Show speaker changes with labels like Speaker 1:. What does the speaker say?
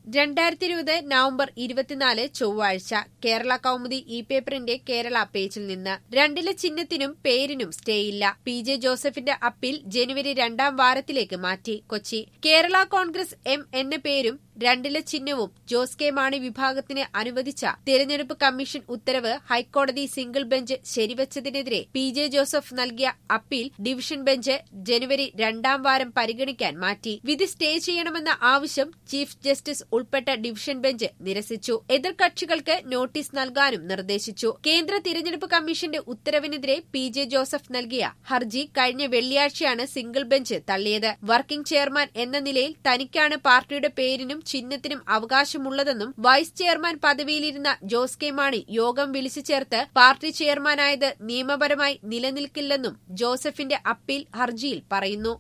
Speaker 1: രണ്ടായിരത്തി ഇരുപത് നവംബർ ഇരുപത്തിനാല് ചൊവ്വാഴ്ച കേരള കൗമുദി ഇ പേപ്പറിന്റെ കേരള പേജിൽ നിന്ന് രണ്ടിലെ ചിഹ്നത്തിനും പേരിനും സ്റ്റേയില്ല പി ജെ ജോസഫിന്റെ അപ്പീൽ ജനുവരി രണ്ടാം വാരത്തിലേക്ക് മാറ്റി കൊച്ചി കേരള കോൺഗ്രസ് എം എന്ന പേരും രണ്ടിലെ ചിഹ്നവും ജോസ് കെ മാണി വിഭാഗത്തിന് അനുവദിച്ച തിരഞ്ഞെടുപ്പ് കമ്മീഷൻ ഉത്തരവ് ഹൈക്കോടതി സിംഗിൾ ബെഞ്ച് ശരിവച്ചതിനെതിരെ പി ജെ ജോസഫ് നൽകിയ അപ്പീൽ ഡിവിഷൻ ബെഞ്ച് ജനുവരി രണ്ടാം വാരം പരിഗണിക്കാൻ മാറ്റി വിധി സ്റ്റേ ചെയ്യണമെന്ന ആവശ്യം ചീഫ് ജസ്റ്റിസ് ഉൾപ്പെട്ട ഡിവിഷൻ ബെഞ്ച് നിരസിച്ചു എതിർകക്ഷികൾക്ക് നോട്ടീസ് നൽകാനും നിർദ്ദേശിച്ചു കേന്ദ്ര തിരഞ്ഞെടുപ്പ് കമ്മീഷന്റെ ഉത്തരവിനെതിരെ പി ജെ ജോസഫ് നൽകിയ ഹർജി കഴിഞ്ഞ വെള്ളിയാഴ്ചയാണ് സിംഗിൾ ബെഞ്ച് തള്ളിയത് വർക്കിംഗ് ചെയർമാൻ എന്ന നിലയിൽ തനിക്കാണ് പാർട്ടിയുടെ പേരിനും ചിഹ്നത്തിനും അവകാശമുള്ളതെന്നും വൈസ് ചെയർമാൻ പദവിയിലിരുന്ന ജോസ് കെ മാണി യോഗം വിളിച്ചു ചേർത്ത് പാർട്ടി ചെയർമാനായത് നിയമപരമായി നിലനിൽക്കില്ലെന്നും ജോസഫിന്റെ അപ്പീൽ ഹർജിയിൽ പറയുന്നു